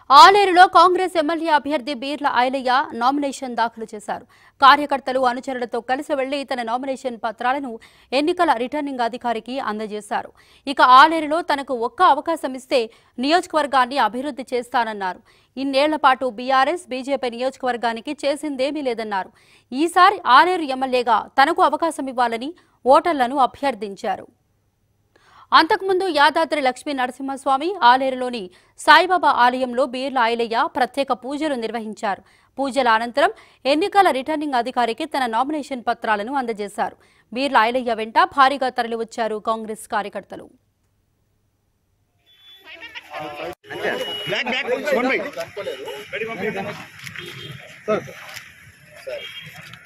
ఆలేరులో Congress MLA అభ్యర్థి Beerla Ailayya nomination దాఖలు చేశారు కార్యకర్తలు అనుచరులతో కలిసి వెళ్లి తన నామినేషన్ పత్రాలను ఎన్నికల రిటర్నింగ్ అధికారికి అందజేశారు ఇక ఆలేరులో తనకు ఒక్క అవకాశం ఇస్తే నియోజకవర్గాన్ని అభివృద్ధి చేస్తానన్నారు ఇన్నేళ్ల పాటు బీఆర్ఎస్ బీజేపీ నియోజకవర్గానికి చేసిందేమీ లేదన్నారు ఈసారి ఆలేరు ఎమ్మెల్యేగా తనకు అవకాశం ఇవ్వాలని ఓటర్లను అభ్యర్థించారు అంతకుముందు యాదాద్రి లక్ష్మీ నరసింహస్వామి ఆలేరులోని సాయిబాబా ఆలయంలో బీర్ల ఐలయ్య ప్రత్యేక పూజలు నిర్వహించారు పూజల అనంతరం ఎన్నికల రిటర్నింగ్ అధికారికి తన నామినేషన్ పత్రాలను అందజేశారు బీర్ల ఐలయ్య వెంట భారీగా తరలివచ్చారు కాంగ్రెస్ కార్యకర్తలు బ్యాక్ బ్యాక్ వన్ బై